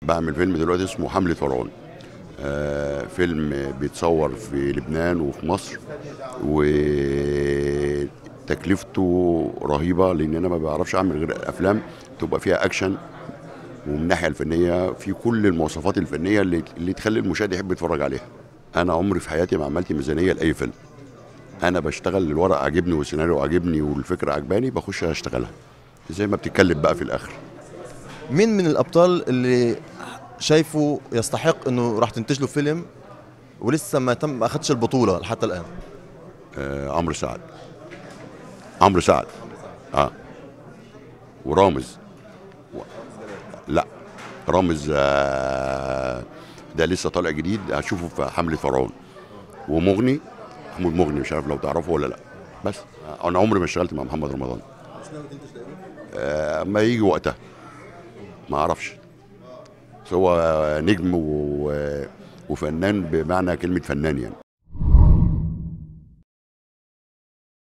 بعمل فيلم دلوقتي اسمه حملة فرعون آه فيلم بيتصور في لبنان وفي مصر وتكلفته رهيبة لأن أنا ما بعرفش أعمل غير أفلام تبقى فيها أكشن ومن الناحية الفنية في كل المواصفات الفنية اللي, اللي تخلي المشاهد يحب يتفرج عليها أنا عمري في حياتي ما عملت ميزانية لأي فيلم أنا بشتغل الورق عاجبني والسيناريو عاجبني والفكرة عجباني بخش أشتغلها زي ما بتتكلم بقى في الآخر مين من الابطال اللي شايفه يستحق انه راح تنتج له فيلم ولسه ما تم ما اخذش البطوله حتى الان آه عمرو سعد عمرو سعد اه ورامز و... لا رامز آه ده لسه طالع جديد هشوفه في حملة فرعون ومغني محمود مغني مش عارف لو تعرفه ولا لا بس آه انا عمري ما اشتغلت مع محمد رمضان آه ما يجي وقتها ما اعرفش بس هو نجم و... وفنان بمعنى كلمة فنان يعني